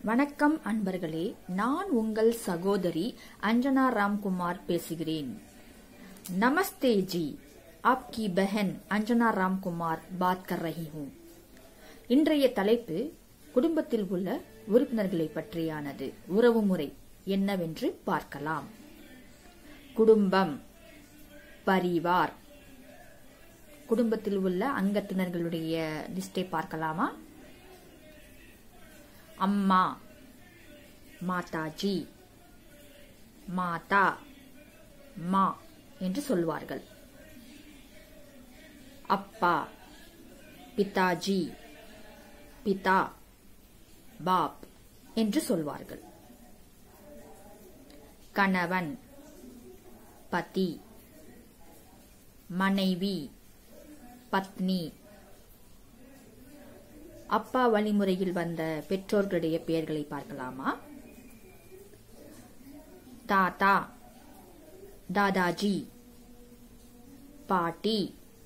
வணக்கம் அன்பர்களே நான் உங்கள் சகோதரி अंजना रामकुमार பேசுகிறேன் नमस्ते जी आपकी बहन अंजना रामकुमार बात कर रही हूँ இன்றைய தலைப்பு குடும்பத்தில் உள்ள உறுப்பினர்களை பற்றியானது உறவுமுறை என்னவென்று பார்க்கலாம் குடும்பம் பரிவார் குடும்பத்தில் உள்ள அங்கத்தினர்களுடைய லிஸ்டை பார்க்கலாமா அம்மா மாதாஜி மாதா மா என்று சொல்வார்கள் அப்பா பிதாஜி பிதா பாப் என்று சொல்வார்கள் கணவன் பதி மனைவி பத்னி அப்பா வழிமுறையில் வந்த பெற்றோர்களுடைய பெயர்களை பார்க்கலாமா தாத்தா தாதாஜி பாட்டி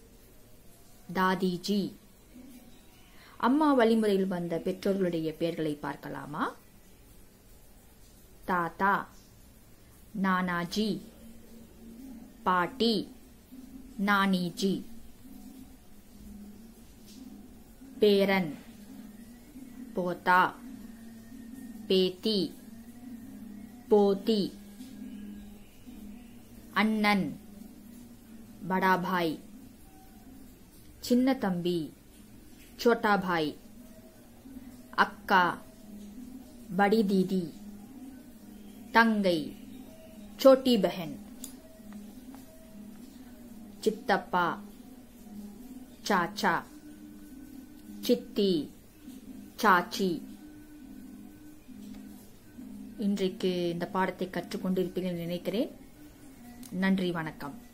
தாதிஜி அம்மா வழிமுறையில் வந்த பெற்றோர்களுடைய பெயர்களை பார்க்கலாமா தாத்தா நானாஜி பாட்டி நானிஜி பேரன் போதா பேத்தி போத்தி அண்ணன் படா பாய் சின்ன தம்பி छोटा भाई அக்கா बड़ी दीदी தங்கை छोटी बहन சித்தப்பா சாச்சா சித்தி சாச்சி இன்றைக்கு இந்த பாடத்தை கற்றுக்கொண்டிருப்பீர்கள் நினைக்கிறேன் நன்றி வணக்கம்